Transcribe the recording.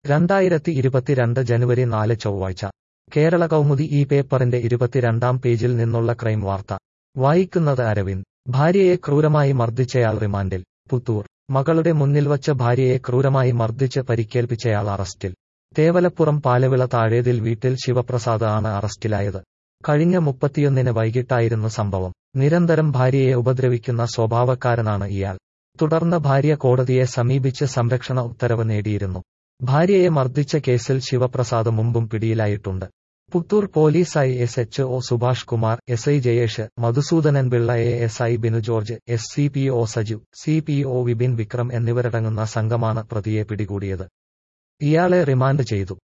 രണ്ടായിരത്തി ഇരുപത്തിരണ്ട് ജനുവരി നാല് ചൊവ്വാഴ്ച കേരള കൗമുദി ഈ പേപ്പറിന്റെ ഇരുപത്തിരണ്ടാം പേജിൽ നിന്നുള്ള ക്രൈം വാർത്ത വായിക്കുന്നത് അരവിന്ദ് ഭാര്യയെ ക്രൂരമായി മർദ്ദിച്ചയാൾ റിമാൻഡിൽ പുത്തൂർ മകളുടെ മുന്നിൽ വച്ച് ഭാര്യയെ ക്രൂരമായി മർദ്ദിച്ച് പരിക്കേൽപ്പിച്ചയാൾ അറസ്റ്റിൽ തേവലപ്പുറം പാലവിള താഴേതിൽ വീട്ടിൽ ശിവപ്രസാദ് ആണ് അറസ്റ്റിലായത് കഴിഞ്ഞ മുപ്പത്തിയൊന്നിന് വൈകിട്ടായിരുന്നു സംഭവം നിരന്തരം ഭാര്യയെ ഉപദ്രവിക്കുന്ന സ്വഭാവക്കാരനാണ് ഇയാൾ തുടർന്ന് ഭാര്യ കോടതിയെ സമീപിച്ച് സംരക്ഷണ ഉത്തരവ് നേടിയിരുന്നു ഭാര്യയെ മർദ്ദിച്ച കേസിൽ ശിവപ്രസാദ് മുമ്പും പിടിയിലായിട്ടുണ്ട് Puthur police I S H O Subhash Kumar S I Jayesh Madhusoodanan Pillai A S I Binu George S C P O Saju C P O Vipin Vikram എന്നിവരടങ്ങുന്ന സംഘമാണ് പ്രതിയെ പിടികൂടിയത് ഇയാളെ റിമാൻഡ് ചെയ്തു